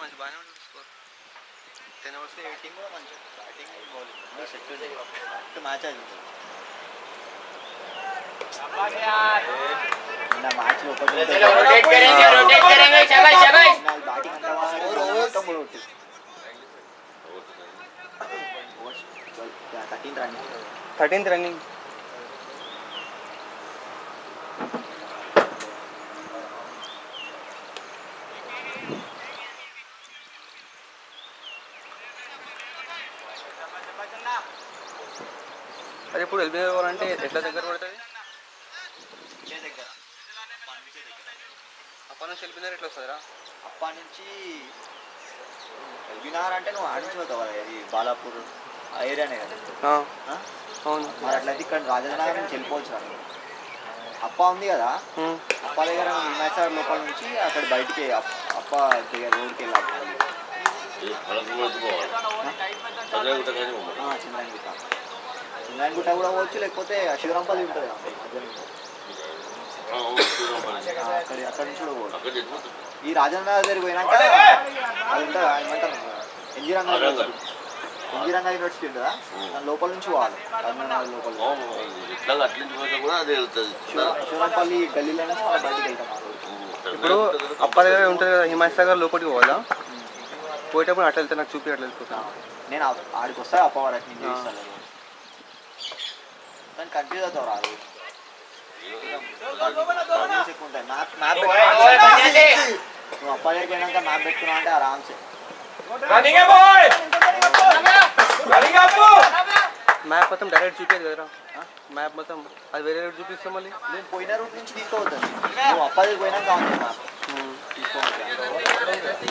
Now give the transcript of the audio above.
మంచి బాగానే ఉంటుంది స్కోర్ టెన్ అవర్స్ బ్యాటింగ్ కూడా మంచిగా బ్యాటింగ్ బౌలింగ్ సెట్ ఉంది మ్యాచ్ అది నిన్న మ్యాచ్ ఒకటి रोटेट करेंगे रोटेट करेंगे शाबाश शाबाश బ్యాటింగ్ అంతా మొత్తం కూడా కొట్టి థర్టీన్త్ రన్ థర్టీన్త్ రన్నింగ్ అది ఇప్పుడు ఎల్బీ అంటే ఎట్లా దగ్గర పడుతుంది విజయ్ దగ్గర అప్పటి విజయ్ దగ్గర అప్పటి నుంచి ఎల్బీనగర్ ఎట్లా వస్తుందిరా అప్పటి నుంచి వినార్ అంటే నువ్వు ఆడించి పోతావు కదా ఇది బాలాపూర్ ఆ ఏరియానే కదా ఆ, ఆ? అవును మరి అట్లయితే ఇక్కడ రాజనగర్ నుంచి వెళ్ళిపోవచ్చు రా నువ్వు. అప్ప ఉంది కదా ఉమ్. అప్ప దగ్గర హిమాచల్ లోపల నుంచి అక్కడ బయటికి అప్- అప్ప దగ్గర రోడ్కి వెళ్ళాలి చిన్నగుట్ట చిన్నగుట్ట కూడా పోవచ్చు లేకపోతే శివరాంపల్లి ఉంటుంది కదా మధ్యలో. ఆ, అక్కడ అక్కడ నుంచి కూడా పోవచ్చు ఈ రాజన్న దగ్గరికి పోయినాక అది ఉంటుంది కదా, ఏమంటారు NG Ranga university NG Ranga university ఉంటుందా దాని లోపల నుంచి పోవాలి రాజనగర్ లోపల ఇట్లా అట్లించి పోతే కూడా అదే వెళ్తుంది శివ- శివరాంపల్లి గల్లీలో నుంచి మనం బయటికి వెళ్తాం ఆ రోజు. ఇప్పుడు అప్ప దగ్గర ఉంటుంది కదా హిమాయత్ సాగర్ లోపలికి పోవాలా పోయేటప్పుడు అట్లా వెళ్తే నాకు చూపి అట్లా వెళ్ళిపోతాను నేను ఆ- ఆడికి వస్తా అప్ప వరకు నేను చేస్తాను కానీ కన్ఫ్యూజ్ అవుతావు రాదు మ్యాప్ మ్యాప్ నువ్వు అప్ప దగ్గరికి వెళ్ళాక మ్యాప్ పెట్టుకున్నావు అంటే ఆరామ్సే रनिंग है बॉय रनिंग अप మ్యాప్ మొత్తం డైరెక్ట్ చూపేది కదరా మ్యాప్ మొత్తం అది వేరే రూట్ చూపిస్తాం మళ్ళీ నేను పోయిన రూట్ నుంచి తీసుకోవద్దు నువ్వు అప్ప దగ్గరికి పోయినాక ఉంది మ్యాప్ ఉమ్. తీసుకోవచ్చు